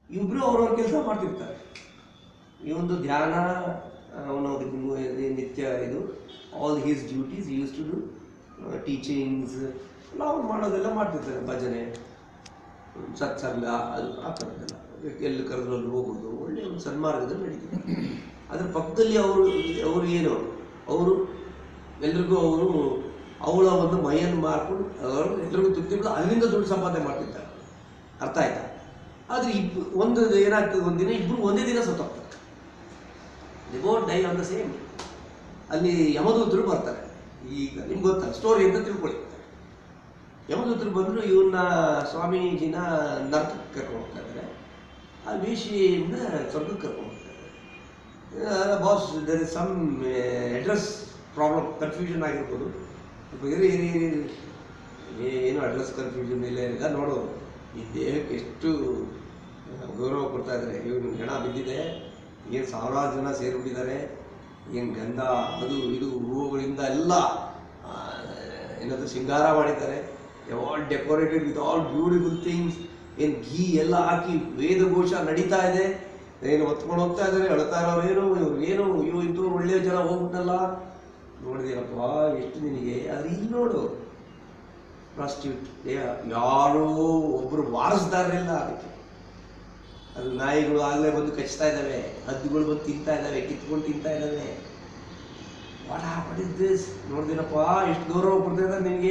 ಇಬ್ಬರು ಅವ್ರವ್ರ ಕೆಲಸ ಮಾಡ್ತಿರ್ತಾರೆ ಈ ಒಂದು ಧ್ಯಾನ ಅವನು ನಿತ್ಯ ಇದು all his duties used to do teachings ಎಲ್ಲ ಅವ್ರು ಮಾಡೋದೆಲ್ಲ ಮಾಡ್ತಿರ್ತಾರೆ ಭಜನೆ ಸತ್ಸಂಗ ಅದು ಆ ಥರದ್ದೆಲ್ಲ ಎಲ್ಲಿ ಕರೆದ್ರು ಅಲ್ಲಿ ಹೋಗೋದು ಒಳ್ಳೆಯ ಒಂದು ಸನ್ಮಾರ್ಗದಲ್ಲಿ ನಡೀತದೆ ಅದ್ರ ಪಕ್ಕದಲ್ಲಿ ಅವರು ಅವರು ಏನು ಅವರು ಎಲ್ರಿಗೂ ಅವರು ಅವಳ ಒಂದು ಮೈಯನ್ನು ಮಾರ್ಕೊಂಡು ಅವರು ಎಲ್ರಿಗೂ ತೃಪ್ತಿ ಪಟ್ಟು ಅಲ್ಲಿಂದ ದುಡ್ಡು ಸಂಪಾದನೆ ಮಾಡ್ತಿರ್ತಾರೆ ಅರ್ಥ ಆಯ್ತಾ ಆದರೆ ಇಬ್ಬರು ಒಂದು ಏನಾಗ್ತದೆ ಒಂದಿನ ಇಬ್ಬರು ಒಂದೇ ದಿನ ಸತ್ತೋಗ್ತಾರೆ the both die on the same ಅಲ್ಲಿ ಯಮದೂತರು ಬರ್ತಾರೆ ಈಗ ನಿಮ್ಗೆ ಗೊತ್ತಲ್ಲ ಸ್ಟೋರಿ ಅಂತ ತಿಳ್ಕೊಳ್ಳಿ ಯಮದೂತರು ಬಂದರು ಇವನ್ನ ಸ್ವಾಮೀಜಿನ ನರ್ಕಕ್ಕೆ ಕರ್ಕೊಂಡು ಹೋಗ್ತಾ ಇದ್ದಾರೆ ಆ ವೇಷಿಯಿಂದ ಸ್ವರ್ಗಕ್ಕೆ ಕರ್ಕೊಂಡು ಹೋಗ್ತಾ ಇದ್ದಾರೆ boss there is some address problem confusion ಆಗಿರ್ಬೋದು ಬೇರೆ ಏನೇ ಏನು ಅಡ್ರೆಸ್ ಕನ್ಫ್ಯೂಷನ್ ಇಲ್ಲ ಇಲ್ಲ ನೋಡು ಈ ದೇಹಕ್ಕೆ ಎಷ್ಟು ಗೌರವ ಕೊಡ್ತಾ ಇದ್ದಾರೆ ಇವನು ಹೆಣ ಬಿದ್ದಿದೆ ಏನು ಸಾವಿರಾರು ಜನ ಸೇರಿಬಿಟ್ಟಿದ್ದಾರೆ ಏನು ಗಂಧ ಅದು ಇದು ಹೂವುಗಳಿಂದ ಎಲ್ಲ ಆ, ಏನದು ಶೃಂಗಾರ ಮಾಡಿದ್ದಾರೆ all decorated with all beautiful things ಏನು ಘೀ ಎಲ್ಲ ಹಾಕಿ ವೇದಘೋಷ ನಡೀತಾ ಇದೆ ಏನು ಹೊತ್ಕೊಂಡು ಹೋಗ್ತಾ ಇದ್ದಾರೆ ಅಳ್ತಾ ಇರೋರೇನು ಇವ್ರು ಏನು ಇವು ಇಂಥವ್ರು ಒಳ್ಳೆಯ ಜನ ಹೋಗ್ಬಿಟ್ಟಲ್ಲ ನೋಡಿದೀರಪ್ಪ ಎಷ್ಟು ನಿನಗೆ ಆದರೆ ಇಲ್ಲಿ ನೋಡು ಪ್ರಾಸ್ಟಿಟ್ಯೂಟ್ ಯಾರೋ ಒಬ್ಬರು ವಾರಸ್ದಾರರಿಲ್ಲ ಅದಕ್ಕೆ ಅದು ನಾಯಿಗಳು ಆಗಲೇ ಬಂದು ಕಚ್ತಾ ಇದ್ದಾವೆ ಹದ್ದುಗಳು ಬಂದು ತಿಂತಾ ಇದ್ದಾವೆ ಕಿತ್ಕೊಂಡು ತಿಂತಾ ಇದ್ದಾವೆ ವಾಟ್ ವಾಟ್ ಇಸ್ ದಿಸ್ ನೋಡ್ದಿರಪ್ಪ ಎಷ್ಟು ಗೌರವ ಕೊಡ್ತಾ ಇದ್ದಾರೆ ನಿನಗೆ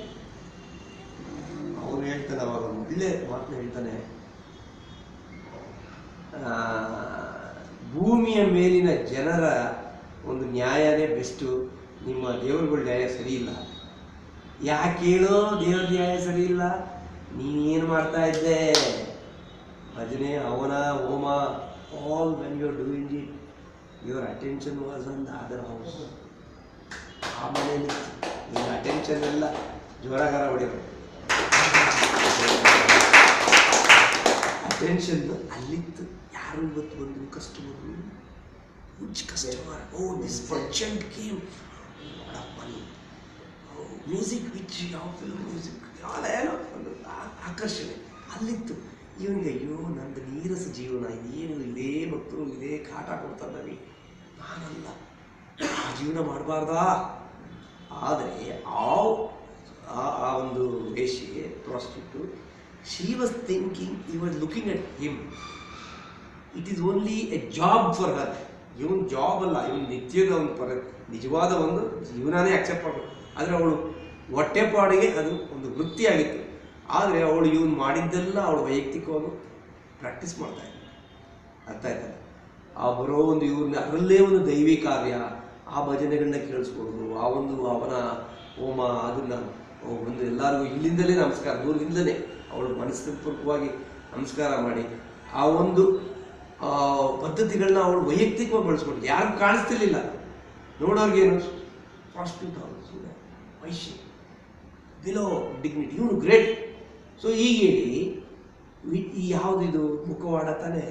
ಅವನು ಹೇಳ್ತಾನೆ ಅವಾಗ ಒಂದು ಒಳ್ಳೆ ಮಾತನ್ನ ಹೇಳ್ತಾನೆ ಆ, ಭೂಮಿಯ ಮೇಲಿನ ಜನರ ಒಂದು ನ್ಯಾಯನೇ ಬೆಸ್ಟು ನಿಮ್ಮ ದೇವರುಗಳ ನ್ಯಾಯ ಸರಿ ಇಲ್ಲ ಯಾಕೆ ಹೇಳೋ ದೇವ್ರ ನ್ಯಾಯ ಸರಿ ಇಲ್ಲ ನೀನೇನು ಮಾಡ್ತಾ ಇದ್ದೆ ಭಜನೆ ಅವನ ಹೋಮ all when you are doing it your attention was on the other house ಆ ಮನೆಯಲ್ಲಿ ನಿನ್ನ ಅಟೆನ್ಷನ್ ಎಲ್ಲ ಜ್ವರಗಾರ ಹೊಡಿಯೋದು ಅಟೆನ್ಷನ್ ಅಲ್ಲಿತ್ತು ಯಾರು ಇವತ್ತು ಬಂದರು ಕಸ್ಟಮರು ಹುಚ್ಚ customer oh this percent came money music which ಯಾವ ಫಿಲ್ಮ್ ಮ್ಯೂಸಿಕ್ ಯಾವ ಏನೋ ಒಂದು ಆ- ಆಕರ್ಷಣೆ ಅಲ್ಲಿತ್ತು ಇವನಿಗೆ ಅಯ್ಯೋ ನಂದು ನೀರಸ ಜೀವನ ಇದೇನು ಇದೇ ಭಕ್ತರು ಇದೇ ಕಾಟ ಕೊಡ್ತಾ ಇದ್ದಾನೆ ನಾನಲ್ಲ ಆ ಜೀವನ ಮಾಡಬಾರ್ದಾ ಆದರೆ ಆ ಆ- ಆ ಒಂದು ವೇಷೆ prostitute she was thinking he was looking at him it is only a job for her even job ಅಲ್ಲ ಇವನ್ ನಿತ್ಯದ ಒಂದು ಪರ ನಿಜವಾದ ಒಂದು ಜೀವನನೇ ಅಕ್ಸೆಪ್ಟ್ ಮಾಡಬೇಕು ಆದರೆ ಅವಳು ಹೊಟ್ಟೆಪಾಡಿಗೆ ಅದು ಒಂದು ವೃತ್ತಿಯಾಗಿತ್ತು ಆದರೆ ಅವಳು ಇವನು ಮಾಡಿದ್ದೆಲ್ಲ ಅವಳು ವೈಯಕ್ತಿಕವಾಗಿ ಪ್ರಾಕ್ಟೀಸ್ ಮಾಡ್ತಾ ಇದ್ದ ಅರ್ಥ ಆಯ್ತಲ್ಲ ಆ ಬರೋ ಒಂದು ಇವ್ರನ್ನ ಅದರಲ್ಲೇ ಒಂದು ದೈವಿ ಕಾರ್ಯ ಆ ಭಜನೆಗಳನ್ನ ಕೇಳಿಸ್ಕೊಡೋದು ಆ ಒಂದು ಅವನ ಹೋಮ ಅದನ್ನ ಒಂದು ಎಲ್ಲರಿಗೂ ಇಲ್ಲಿಂದಲೇ ನಮಸ್ಕಾರ ದೂರದಿಂದಲೇ ಅವಳು ಮನಸ್ಪೂರ್ವಕವಾಗಿ ನಮಸ್ಕಾರ ಮಾಡಿ ಆ ಒಂದು ಆ, ಪದ್ಧತಿಗಳನ್ನ ಅವಳು ವೈಯಕ್ತಿಕವಾಗಿ ಬಳಸ್ಕೊಂಡು ಯಾರು ಕಾಣಿಸ್ತಿರ್ಲಿಲ್ಲ ನೋಡೋರ್ಗೇನು ಪ್ರಾಸ್ಟಿಟ್ಯೂಟ್ ಅವರು ಸುಮ್ಮನೆ ವೈಶ್ಯ ಬಿಲೋ ಡಿಗ್ನಿಟಿ ಇವನು ಗ್ರೇಟ್ ಸೊ ಈಗ ಹೇಳಿ ಈ- ಈ ಯಾವುದಿದು ಮುಖವಾಡ ತಾನೇ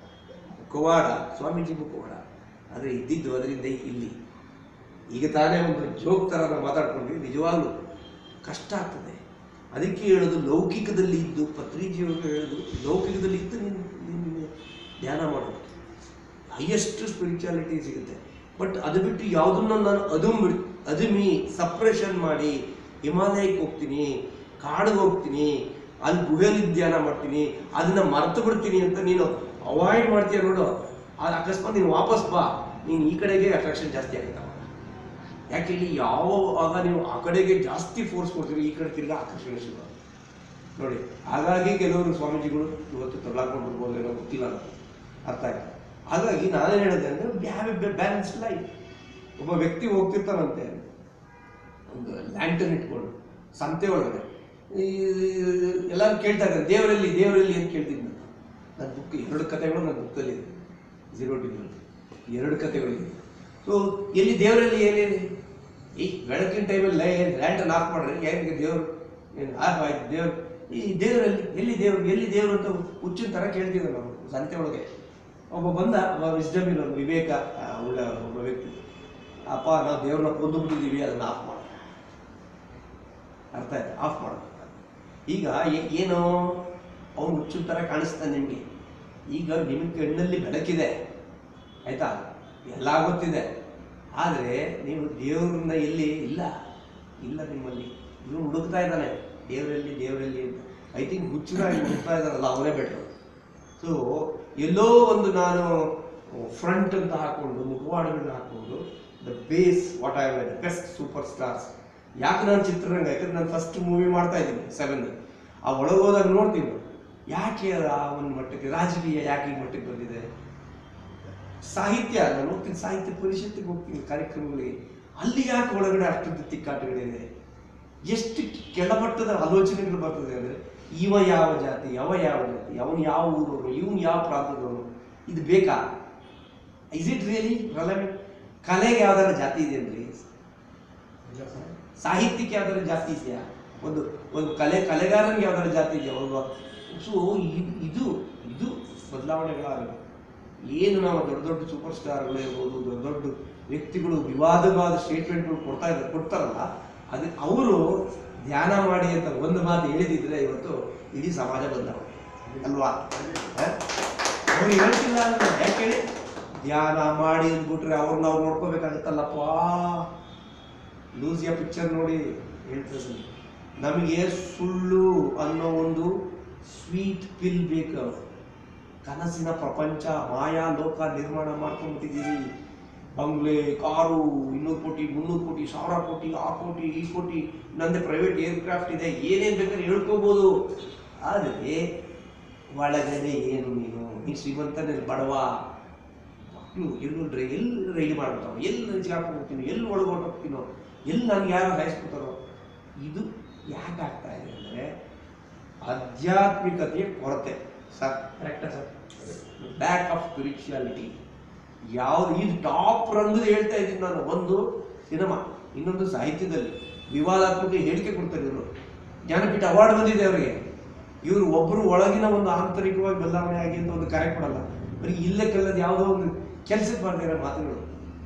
ಮುಖವಾಡ ಸ್ವಾಮೀಜಿ ಮುಖವಾಡ ಆದರೆ ಇದ್ದಿದ್ದು ಅದರಿಂದ ಇಲ್ಲಿ ಈಗ ತಾನೇ ಒಂದು ಜೋಕ್ ಥರ ನಾವು ಮಾತಾಡ್ಕೊಂಡ್ವಿ ನಿಜವಾಗ್ಲೂ ಕಷ್ಟ ಆಗ್ತದೆ ಅದಕ್ಕೆ ಹೇಳೋದು ಲೌಕಿಕದಲ್ಲಿ ಇದ್ದು ಪತ್ರಿಜಿಯವರು ಹೇಳೋದು ಲೌಕಿಕದಲ್ಲಿ ಇದ್ದು ನೀನು ನೀನು ಧ್ಯಾನ ಮಾಡೋದು ಹೈಯೆಸ್ಟ್ ಸ್ಪಿರಿಚುಯಾಲಿಟಿ ಸಿಗುತ್ತೆ ಬಟ್ ಅದು ಬಿಟ್ಟು ಯಾವುದನ್ನು ನಾನು ಅದುಮ್ ಅದುಮಿ ಸಪ್ರೆಷನ್ ಮಾಡಿ ಹಿಮಾಲಯಕ್ಕೆ ಹೋಗ್ತೀನಿ ಕಾಡಿಗೆ ಹೋಗ್ತೀನಿ ಅಲ್ಲಿ ಗುಹೆಯಲ್ಲಿ ಧ್ಯಾನ ಮಾಡ್ತೀನಿ ಅದನ್ನ ಮರೆತು ಬಿಡ್ತೀನಿ ಅಂತ ನೀನು ಅವಾಯ್ಡ್ ಮಾಡ್ತೀಯ ನೋಡು ಅದು ಅಕಸ್ಮಾತ್ ನೀನು ವಾಪಸ್ ಬಾ ನೀನು ಈ ಕಡೆಗೆ ಅಟ್ರಾಕ್ಷನ್ ಜಾಸ್ತಿ ಆಗುತ್ತೆ ಅವಾಗ. ಯಾಕೆ ಇಲ್ಲಿ ಯಾವ ಆಗ ನೀವು ಆ ಕಡೆಗೆ ಜಾಸ್ತಿ ಫೋರ್ಸ್ ಕೊಡ್ತೀರಿ ಈ ಕಡೆ ತಿರ್ಗಾ ಆಕರ್ಷಣೆ ಶುರು ಆಗುತ್ತೆ. ನೋಡಿ ಹಾಗಾಗಿ ಕೆಲವರು ಸ್ವಾಮೀಜಿಗಳು ಇವತ್ತು ತಗೊಳಕೊಂಡ್ಬಿಡ್ಬೋದು ಏನೋ ಗೊತ್ತಿಲ್ಲ ನನಗೆ. ಅರ್ಥ ಆಯ್ತು ಹಾಗಾಗಿ ನಾನೇ ಹೇಳಿದೆ ಅಂದರೆ ಹ್ಯಾವ್ ಎ ಬ್ಯಾಲೆನ್ಸ್ ಲೈಫ್ ಒಬ್ಬ ವ್ಯಕ್ತಿ ಹೋಗ್ತಿರ್ತಾನಂತೆ ಒಂದು ಲ್ಯಾಂಟನ್ ಇಟ್ಕೊಂಡು ಸಂತೆ ಒಳಗಡೆ ಈ ಎಲ್ಲರೂ ಕೇಳ್ತಾ ಇದ್ದಾರೆ ದೇವರಲ್ಲಿ ದೇವರಲ್ಲಿ ಅಂತ ಕೇಳ್ತೀನಿ ನಾನು ನನ್ನ ಬುಕ್ ಎರಡು ಕಥೆಗಳು ನನ್ನ ಬುಕ್ಕಲ್ಲಿ ಇದೆ ಝೀರೋ ಡಿಗ್ರಿ ಎರಡು ಕಥೆಗಳಿದೆ ಸೊ ಎಲ್ಲಿ ದೇವರಲ್ಲಿ ಏನೇನು ಈ ಬೆಳಕಿನ ಟೈಮಲ್ಲಿ ಲೈ ಲ್ಯಾಂಟನ್ ಆಫ್ ಮಾಡ್ರಿ ಹೆಂಗೆ ದೇವರು ಏನು ಆಫ್ ಆಯ್ತು ದೇವ್ರು ಈ ದೇವರಲ್ಲಿ ಎಲ್ಲಿ ದೇವ್ರು ಎಲ್ಲಿ ದೇವರು ಅಂತ ಹುಚ್ಚಿನ ಥರ ಕೇಳ್ತಿದ್ದೆ ನಾವು ಸಂತೆ ಒಳಗೆ ಒಬ್ಬ ಬಂದ ಒಬ್ಬ ವಿಸ್ಡಮ್ ಇರೋನು ವಿವೇಕ ಆ, ಉಳ್ಳ ಒಬ್ಬ ವ್ಯಕ್ತಿ ಅಪ್ಪ ನಾವು ದೇವ್ರನ್ನ ಕೊಂದು ಬಿಟ್ಟಿದ್ದೀವಿ ಅದನ್ನ ಆಫ್ ಮಾಡ ಅರ್ಥ ಆಯ್ತು ಆಫ್ ಮಾಡ ಈಗ ಏ- ಏನು ಅವ್ನು ಹುಚ್ಚಿನ ಥರ ಕಾಣಿಸ್ತಾನೆ ನಿಮಗೆ ಈಗ ನಿಮ್ಮ ಕಣ್ಣಲ್ಲಿ ಬೆಳಕಿದೆ ಆಯ್ತಾ ಎಲ್ಲ ಗೊತ್ತಿದೆ ಆದರೆ ನೀವು ದೇವ್ರನ್ನ ಎಲ್ಲಿ ಇಲ್ಲ ಇಲ್ಲ ನಿಮ್ಮಲ್ಲಿ ಇವನು ಹುಡುಕ್ತಾ ಇದ್ದಾನೆ ದೇವರಲ್ಲಿ ದೇವರಲ್ಲಿ ಅಂತ ಐ ಥಿಂಕ್ ಹುಚ್ಚರಾಗಿ ಹುಡುಕ್ತಾ ಇದ್ದಾರಲ್ಲ ಅವನೇ ಬೆಟ್ರು ಸೊ ಎಲ್ಲೋ ಒಂದು ನಾನು ಫ್ರಂಟ್ ಅಂತ ಹಾಕೊಂಡು ಮುಖವಾಡಗಳನ್ನ ಹಾಕೊಂಡು the base what I the best super stars ಯಾಕೆ ನಾನು ಚಿತ್ರರಂಗ ಯಾಕಂದ್ರೆ ನಾನು ಫಸ್ಟ್ ಮೂವಿ ಮಾಡ್ತಾ ಇದ್ದೀನಿ ಸೆವೆನ್ ಆ ಒಳಗೆ ಹೋದಾಗ ನೋಡ್ತೀನಿ ಯಾಕೆ ಅದು ಆ ಒಂದು ಮಟ್ಟಕ್ಕೆ ರಾಜಕೀಯ ಯಾಕೆ ಈ ಮಟ್ಟಕ್ಕೆ ಬಂದಿದೆ ಸಾಹಿತ್ಯ ನಾನು ಹೋಗ್ತೀನಿ ಸಾಹಿತ್ಯ ಪರಿಷತ್ತಿಗೆ ಹೋಗ್ತೀನಿ ಕಾರ್ಯಕ್ರಮಗಳಿಗೆ ಅಲ್ಲಿ ಯಾಕೆ ಒಳಗಡೆ ಅಷ್ಟೊಂದು ತಿಕ್ಕಾಟಗಳಿದೆ ಎಷ್ಟು ಕೆಳಮಟ್ಟದ ಆಲೋಚನೆಗಳು ಬರ್ತದೆ ಅಂದರೆ ಇವ ಯಾವ ಜಾತಿ ಅವ ಯಾವ ಜಾತಿ ಅವನು ಯಾವ ಊರವನು ಇವನು ಯಾವ ಪ್ರಾಂತದವನು ಇದು ಬೇಕಾ ಇಸ್ ಇಟ್ ರಿಯಲಿ ರೆಲೆವೆಂಟ್ ಕಲೆಗೆ ಯಾವ್ದಾರ ಜಾತಿ ಇದೆ ಅಂದ್ರೆ ಸಾಹಿತ್ಯಕ್ಕೆ ಯಾವ್ದಾರ ಜಾತಿ ಇದೆಯಾ ಒಂದು ಒಂದು ಕಲೆ ಕಲೆಗಾರನಿಗೆ ಯಾವ್ದಾರ ಜಾತಿ ಇದೆಯಾ ಒಂದು ಸೊ ಇದು ಇದು ಬದಲಾವಣೆಗಳಾಗಬೇಕು ಏನು ನಾವು ದೊಡ್ಡ ದೊಡ್ಡ ಸೂಪರ್ ಸ್ಟಾರ್ಗಳು ಇರ್ಬೋದು ದೊಡ್ಡ ದೊಡ್ಡ ವ್ಯಕ್ತಿಗಳು ವಿವಾದವಾದ ಸ್ಟೇಟ್ಮೆಂಟ್ಗಳು ಕೊಡ್ತಾ ಇದ್ದಾರೆ ಕೊಡ್ತಾರಲ್ಲ ಅದಕ್ಕೆ ಅವರು ಧ್ಯಾನ ಮಾಡಿ ಅಂತ ಒಂದು ಮಾತು ಹೇಳಿದಿದ್ರೆ ಇವತ್ತು ಇಡೀ ಸಮಾಜ ಬದಲಾವಣೆ ಅಲ್ವಾ ಹ? ಅವ್ರು ಹೇಳ್ತಿಲ್ಲ ಅಂದ್ರೆ ಯಾಕೆ ಹೇಳಿ ಧ್ಯಾನ ಮಾಡಿ ಅಂದ್ಬಿಟ್ರೆ ಅವ್ರನ್ನ ಅವ್ರು ನೋಡ್ಕೋಬೇಕಾಗತ್ತಲ್ಲಪ್ಪ ಲೂಸಿಯ ಪಿಕ್ಚರ್ ನೋಡಿ ಹೇಳ್ತದೆ ನಮಗೆ ಸುಳ್ಳು ಅನ್ನೋ ಒಂದು ಸ್ವೀಟ್ ಪಿಲ್ ಬೇಕು ಕನಸಿನ ಪ್ರಪಂಚ ಮಾಯಾ ಲೋಕ ನಿರ್ಮಾಣ ಮಾಡ್ಕೊಂಡ್ಬಿಟ್ಟಿದ್ದೀವಿ ಬಂಗ್ಲೆ ಕಾರು ಇನ್ನೂರು ಕೋಟಿ ಮುನ್ನೂರು ಕೋಟಿ ಸಾವಿರ ಕೋಟಿ ಆ ಕೋಟಿ ಈ ಕೋಟಿ ನಂದೆ ಪ್ರೈವೇಟ್ ಏರ್ಕ್ರಾಫ್ಟ್ ಇದೆ ಏನೇನು ಬೇಕಾದ್ರೆ ಹೇಳ್ಕೋಬೋದು ಆದರೆ ಒಳಗಡೆ ಏನು ನೀನು ನೀನು ಶ್ರೀಮಂತನೇ ಬಡವ ಮಕ್ಕಳು ಎಲ್ಲೂ ಡ್ರೈ ಎಲ್ಲಿ ರೈಡ್ ಮಾಡ್ತಾವ ಎಲ್ಲಿ ಜಾಕ್ ಹೋಗ್ತೀನೋ ಎಲ್ಲಿ ಒಳಗೆ ಹೊರಟೋಗ್ತೀನೋ ಎಲ್ಲಿ ನನಗೆ ಯಾರು ಹಾಯಿಸ್ಕೊತಾರೋ ಇದು ಯಾಕೆ ಆಗ್ತಾ ಇದೆ ಅಂದರೆ ಆಧ್ಯಾತ್ಮಿಕತೆಯ ಕೊರತೆ ಸರ್ ಕರೆಕ್ಟಾ ಸರ್ ಬ್ಯಾಕ್ ಆಫ್ ಸ್ಪಿರಿಚುಯಾಲಿಟಿ ಯಾವ್ದು ಇದು ಟಾಪ್ ರಂಗದ ಹೇಳ್ತಾ ಇದ್ದೀನಿ ನಾನು ಒಂದು ಸಿನಿಮಾ ಇನ್ನೊಂದು ಸಾಹಿತ್ಯದಲ್ಲಿ ವಿವಾದಾತ್ಮಕ ಹೇಳಿಕೆ ಕೊಡ್ತಾರೆ ಇವರು ಜ್ಞಾನಪೀಠ ಅವಾರ್ಡ್ ಬಂದಿದೆ ಅವರಿಗೆ ಇವರು ಒಬ್ಬರು ಒಳಗಿನ ಒಂದು ಆಂತರಿಕವಾಗಿ ಬದಲಾವಣೆ ಆಗಿ ಅಂತ ಒಂದು ಕರೆ ಕೊಡಲ್ಲ ಬರೀ ಇಲ್ಲಕ್ಕೆಲ್ಲದ ಯಾವುದೋ ಒಂದು ಕೆಲಸಕ್ಕೆ ಬರ್ತಾ ಇರೋ ಮಾತುಗಳು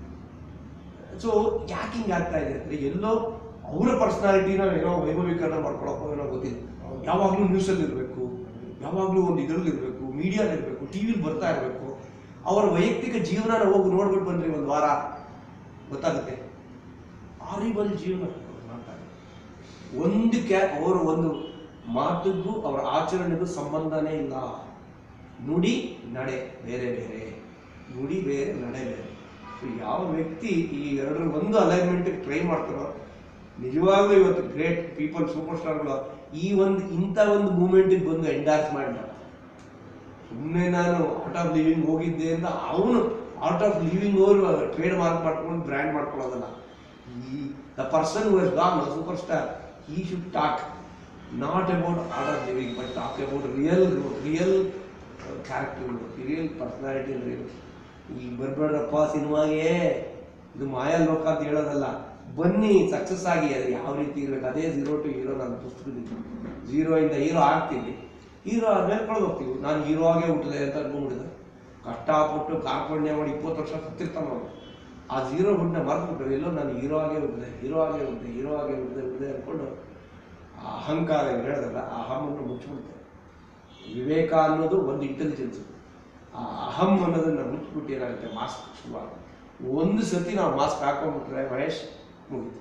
ಸೊ ಯಾಕೆ ಹಿಂಗೆ ಆಗ್ತಾ ಇದೆ ಅಂದರೆ ಎಲ್ಲೋ ಅವರ ಪರ್ಸನಾಲಿಟಿನ ಏನೋ ವೈಭವೀಕರಣ ಮಾಡ್ಕೊಳಕ್ಕೋ ಏನೋ ಗೊತ್ತಿಲ್ಲ ಯಾವಾಗಲೂ ನ್ಯೂಸಲ್ಲಿ ಇರಬೇಕು ಯಾವಾಗಲೂ ಒಂದು ಇದರಲ್ಲಿ ಇರಬೇಕು ಮೀಡಿಯಾದಲ್ಲಿ ಇರಬೇಕು ಟಿ ವಿಲಿ ಬರ್ತಾ ಇರಬೇಕು ಅವರ ವೈಯಕ್ತಿಕ ಜೀವನನ ಹೋಗಿ ನೋಡ್ಬಿಟ್ಟು ಬಂದ್ರಿ ಒಂದು ವಾರ ಗೊತ್ತಾಗುತ್ತೆ ಆರಿಬಲ್ ಜೀವನ ಅವ್ರು ಮಾಡ್ತಾರೆ ಒಂದು ಕ್ಯಾ ಅವರ ಒಂದು ಮಾತಿಗೂ ಅವರ ಆಚರಣೆಗೂ ಸಂಬಂಧನೇ ಇಲ್ಲ ನುಡಿ ನಡೆ ಬೇರೆ ಬೇರೆ ನುಡಿ ಬೇರೆ ನಡೆ ಬೇರೆ ಸೊ ಯಾವ ವ್ಯಕ್ತಿ ಈ ಎರಡರ ಒಂದು ಅಲೈನ್ಮೆಂಟ್ಗೆ ಟ್ರೈ ಮಾಡ್ತಾರೋ ನಿಜವಾಗ್ಲೂ ಇವತ್ತು ಗ್ರೇಟ್ ಪೀಪಲ್ ಸೂಪರ್ ಸ್ಟಾರ್ಗಳು ಈ ಒಂದು ಇಂಥ ಒಂದು ಮೂಮೆಂಟಿಗೆ ಬಂದು ಎಂಡಾರ್ಸ್ ಮಾಡಿಲ್ಲ ಸುಮ್ಮನೆ ನಾನು ಔಟ್ ಆಫ್ ಲಿವಿಂಗ್ ಹೋಗಿದ್ದೆ ಅಂತ ಅವನು ಔಟ್ ಆಫ್ ಲಿವಿಂಗ್ ಅವರು ಟ್ರೇಡ್ ಮಾರ್ಕ್ ಮಾಡ್ಕೊಂಡು ಬ್ರ್ಯಾಂಡ್ ಮಾಡ್ಕೊಳ್ಳೋದಲ್ಲ ಈ the person who is gone super star he should talk not about out of living but talk about real real character real personality ಅಂದ್ರೆ ಈಗ ಬರ್ಬೇಡ್ರಪ್ಪ ಸಿನಿಮಾಗೆ ಇದು ಮಾಯಾ ಲೋಕ ಅಂತ ಹೇಳೋದಲ್ಲ ಬನ್ನಿ ಸಕ್ಸಸ್ ಆಗಿ ಅದು ಯಾವ ರೀತಿ ಇರ್ಬೇಕು ಅದೇ ಝೀರೋ ಟು ಹೀರೋ ನನ್ನ ಪುಸ್ತಕದಲ್ಲಿ ಝೀರೋ ಇಂದ ಹೀರೋ ಆಗ್ತೀನಿ ಹೀರೋ ಆದ್ಮೇಲೆ ಕಳೆದು ಹೋಗ್ತೀವಿ ನಾನು ಹೀರೋ ಆಗೇ ಹುಟ್ಟಿದೆ ಅಂತ ಅನ್ಕೊಂಡ್ಬಿಡಿದೆ ಕಷ್ಟಪಟ್ಟು ಕಾರ್ಪಣ್ಯ ಮಾಡಿ ಇಪ್ಪತ್ತು ವರ್ಷ ಸತ್ತಿರ್ತಾನ ಅವನು ಆ ಝೀರೋ ಹುಟ್ಟನ್ನ ಮರ್ತ್ಬಿಟ್ರೆ ಎಲ್ಲೋ ನಾನು ಹೀರೋ ಆಗೇ ಹುಟ್ಟಿದೆ ಹೀರೋ ಆಗೇ ಹುಟ್ಟಿದೆ ಹೀರೋ ಆಗೇ ಹುಟ್ಟಿದೆ ಹುಟ್ಟಿದೆ ಅಂದ್ಕೊಂಡು ಆ ಅಹಂಕಾರ ಏನ್ ಹೇಳಿದಲ್ಲ ಆ ಅಹಮನ್ನು ಮುಚ್ಚಿಬಿಡುತ್ತೆ ವಿವೇಕ ಅನ್ನೋದು ಒಂದು ಇಂಟೆಲಿಜೆನ್ಸ್ ಆ ಅಹಂ ಅನ್ನೋದನ್ನ ಮುಚ್ಚಿಬಿಟ್ಟು ಏನಾಗುತ್ತೆ ಮಾಸ್ಕ್ ಶುರುವಾಗ ಒಂದು ಸತಿ ನಾವು ಮಾಸ್ಕ್ ಹಾಕೊಂಡ್ಬಿಟ್ರೆ ಮಹೇಶ್ ಮುಗೀತು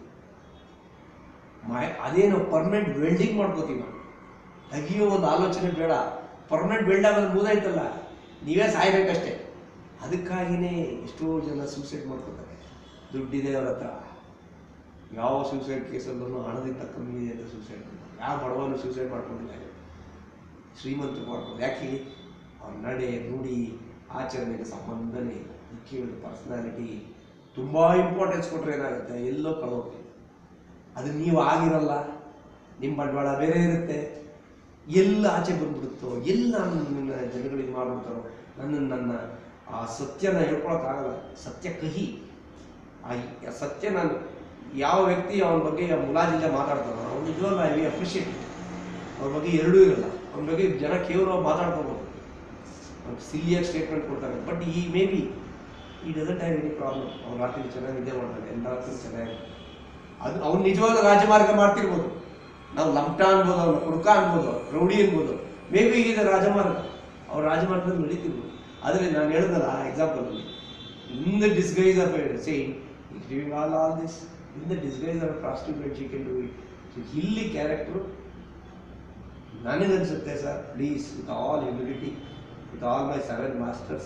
ಮಹ ಅದೇನು ಪರ್ಮನೆಂಟ್ ವೆಲ್ಡಿಂಗ್ ಮಾಡ್ಕೋತೀವಿ ನಾವು ತೆಗಿಯೋ ಒಂದು ಆಲೋಚನೆ ಬೇಡ ಪರ್ಮನೆಂಟ್ ವೆಲ್ಡ್ ಆಗೋದು ಮುಗ್ದಾಯ್ತಲ್ಲ ನೀವೇ ಸಾಯ್ಬೇಕಷ್ಟೇ ಅದಕ್ಕಾಗಿಯೇ ಎಷ್ಟೋ ಜನ ಸೂಸೈಡ್ ಮಾಡ್ಕೋತಾರೆ ದುಡ್ಡಿದೆ ಅವ್ರ ಹತ್ರ ಯಾವ ಸೂಸೈಡ್ ಕೇಸಲ್ಲೂ ಹಣದಿಂದ ಕಮ್ಮಿ ಇದೆ ಅಂತ ಸೂಸೈಡ್ ಮಾಡ್ತಾರೆ ಯಾವ ಬಡವನು ಸೂಸೈಡ್ ಮಾಡ್ಕೊಂಡಿಲ್ಲ ಶ್ರೀಮಂತರು ಮಾಡ್ಕೊಂಡು ಯಾಕೆ ಅವ್ರ ನಡೆ ನುಡಿ ಆಚರಣೆಗೆ ಸಂಬಂಧನೇ ಇಲ್ಲ ಮುಖ್ಯವಾದ ಪರ್ಸನಾಲಿಟಿ ತುಂಬ ಇಂಪಾರ್ಟೆನ್ಸ್ ಕೊಟ್ಟರೆ ಏನಾಗುತ್ತೆ ಎಲ್ಲೋ ಕಳೋಗ್ತೀವಿ ಅದು ನೀವು ಆಗಿರಲ್ಲ ನಿಮ್ಮ ಬಂಡವಾಳ ಬೇರೆ ಇರುತ್ತೆ ಎಲ್ಲ ಆಚೆ ಬಂದ್ಬಿಡುತ್ತೋ ಎಲ್ಲ ನನ್ನ ಜನಗಳು ಇದು ಮಾಡ್ಬಿಡ್ತಾರೋ ನನ್ನ ನನ್ನ ಆ ಸತ್ಯನ ಹೇಳ್ಕೊಳಕ್ಕಾಗಲ್ಲ ಸತ್ಯ ಕಹಿ ಆ ಈ- ಆ ಸತ್ಯ ನಾನು ಯಾವ ವ್ಯಕ್ತಿ ಅವನ ಬಗ್ಗೆ ಮುಲಾಜಿಲ್ಲ ಮಾತಾಡ್ತಾನೋ ಅವ್ನು ನಿಜವಾಗ್ಲೂ ಐ ವಿ ಅಪ್ರಿಷಿಯೇಟ್ ಅವ್ರ ಬಗ್ಗೆ ಎರಡೂ ಇರಲ್ಲ ಅವ್ನ ಬಗ್ಗೆ ಜನ ಕೇವಲ ಮಾತಾಡ್ಕೋಬೋದು ಅವ್ನು ಸಿಲಿಯಾಗಿ ಸ್ಟೇಟ್ಮೆಂಟ್ ಕೊಡ್ತಾರೆ but he may be he doesn't have any problem ಅವ್ನು ರಾತ್ರಿ ಚೆನ್ನಾಗಿ ನಿದ್ದೆ ಮಾಡ್ತಾನೆ ಎಲ್ಲ ರಾತ್ರಿ ಚೆನ್ನಾಗಿ ಅದು ಅವ್ನು ನಿಜವಾದ ರಾಜಮಾರ್ಗ ಮಾಡ್ತಿರ್ಬೋದು ನಾವು ಲಂಪ್ಟ ಅನ್ಬೋದು ಅವ್ನ ಕುಡ್ಕ ಅನ್ಬೋದು ರೌಡಿ ಅನ್ಬೋದು ಮೇ ಬಿ ಇದು ರಾಜಮಾರ್ಗ ಅವ್ರು ರಾಜಮಾರ್ಗದಲ್ಲಿ ನಡೀತಿದ್ರು ಆದರೆ ನಾನು ಹೇಳಿದ್ನಲ್ಲ ಆ ಎಕ್ಸಾಂಪಲಲ್ಲಿ in the disguise of saying giving all all this in the disguise of prostitute she can do it ಇಲ್ಲಿ ಕ್ಯಾರೆಕ್ಟ್ರು ನನಗನ್ಸುತ್ತೆ sir please with all humility with all my seven masters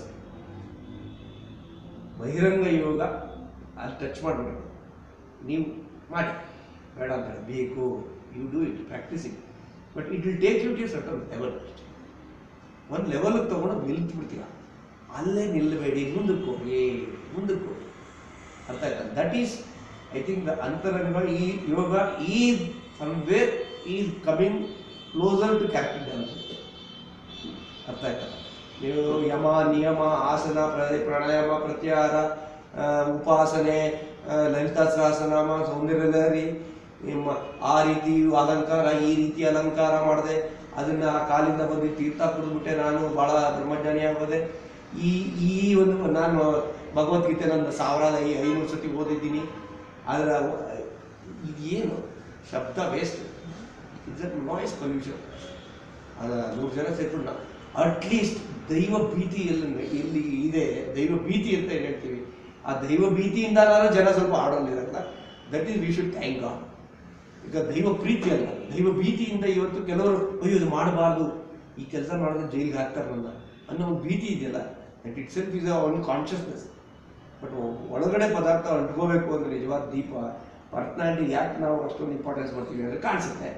ಬಹಿರಂಗ ಯೋಗ ಅಲ್ಲಿ ಟಚ್ ಮಾಡಬೇಕು ನೀವು ಮಾಡಿ ಬೇಡ ಅಂತ ಹೇಳಿ ಬೇಕು you do it practising but it will take you to certain level ಒಂದು ಲೆವೆಲ್ಗೆ ತೊಗೊಂಡು ನಿಲ್ತ್ಬಿಡ್ತೀರ ಅಲ್ಲೇ ನಿಲ್ಲಬೇಡಿ ಮುಂದಕ್ಕೆ ಹೋಗಿ ಮುಂದಕ್ಕೆ ಹೋಗಿ ಅರ್ಥ ಆಯ್ತಾ that is I think the ಅಂತರಂಗ ಈ ಯೋಗ ಈ somewhere is coming closer to character development ಅರ್ಥ ಆಯ್ತಲ್ಲ ನೀವು ಯಮ ನಿಯಮ ಆಸನ ಪ್ರ- ಪ್ರಾಣಾಯಾಮ ಪ್ರತ್ಯಾಹಾರ ಆ, ಉಪಾಸನೆ ಆ, ಲಲಿತಾ ಸಹಸ್ರನಾಮ ಸೌಂದರ್ಯ ಲಹರಿ ನಿಮ್ಮ ಆ ರೀತಿ ಅಲಂಕಾರ ಈ ರೀತಿ ಅಲಂಕಾರ ಮಾಡಿದೆ ಅದನ್ನ ಆ ಕಾಲಿಂದ ಬಂದು ತೀರ್ಥ ಕುಡಿದ್ಬಿಟ್ಟೆ ನಾನು ಬಹಳ ಬ್ರಹ್ಮಜ್ಞಾನಿ ಆಗೋದೆ ಈ ಈ ಒಂದು ನಾನು ಭಗವದ್ಗೀತೆ ನನ್ನ ಸಾವಿರದ ಐ ಐನೂರು ಸತಿ ಓದಿದ್ದೀನಿ ಅದರ ಏನು ಶಬ್ದ ವೇಸ್ಟ್ ಇಟ್ಸ್ ನಾಯ್ಸ್ ಪೊಲ್ಯೂಷನ್ ಅದ ನೂರು ಜನ ಸೇರ್ಕೊಂಡು ಅಟ್ಲೀಸ್ಟ್ ದೈವ ಭೀತಿ ಎಲ್ಲಿ ಎಲ್ಲಿ ಇದೆ ದೈವ ಭೀತಿ ಅಂತ ಏನು ಹೇಳ್ತೀವಿ ಆ ದೈವ ಭೀತಿಯಿಂದ ಜನ ಸ್ವಲ್ಪ ಆಡೋಲ್ಲಿರಲ್ಲ that is we should thank God ಈಗ ದೈವ ಪ್ರೀತಿ ಅಲ್ಲ ದೈವ ಭೀತಿಯಿಂದ ಇವತ್ತು ಕೆಲವರು ಅಯ್ಯೋ ಇದು ಮಾಡಬಾರ್ದು ಈ ಕೆಲಸ ಮಾಡಿದ್ರೆ ಜೈಲಿಗೆ ಹಾಕ್ತಾರೆ ನನ್ನ ಅನ್ನೋ ಒಂದು ಭೀತಿ ಇದೆಯಲ್ಲ that itself is one consciousness but ಒಳಗಡೆ ಪದಾರ್ಥ ಅಂಟ್ಕೋಬೇಕು ಅಂದ್ರೆ ನಿಜವಾದ ದೀಪ ಪರ್ಸನಾಲಿಟಿ ಯಾಕೆ ನಾವು ಅಷ್ಟೊಂದು ಇಂಪಾರ್ಟೆನ್ಸ್ ಮಾಡ್ತೀವಿ ಅಂದರೆ ಕಾಣಿಸುತ್ತೆ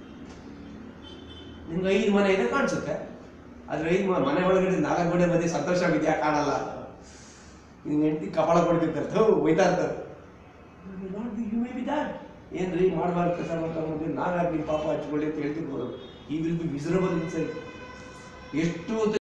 ನಿಮ್ಗೆ ಐದು ಮನೆ ಇದೆ ಕಾಣಿಸುತ್ತೆ ಆದ್ರೆ ಐದು ಮ- ಮನೆ ಒಳಗಡೆ ನಾಲ್ಕು ಗೋಡೆ ಮಧ್ಯೆ ಸಂತೋಷವಿದೆಯಾ ಕಾಣಲ್ಲ ನಿನ್ನ ಹೆಂಡತಿ ಕಪಾಳ ಕೊಡ್ತಿರ್ತಾರೆ ಥೂ ಒಯ್ತಾ ಇರ್ತಾರೆ ಯು ಮೇ ಬಿ ದ್ಯಾಟ್ ಏನ್ರಿ ಮಾಡಬಾರ್ದು ಕೆಲಸ ಮಾಡ್ಕೊಂಡು ನಾವ್ಯಾಕೆ ನಿಮ್ಮ ಪಾಪ ಹಚ್ಕೊಳ್ಳಿ ಅಂತ ಹೇಳ್ತಿರ್ಬೋದು ಈ ವಿಲ್ ಬಿ ಮಿಸರಬಲ್ ಇನ್ಸೈಡ್ ಎಷ್ಟು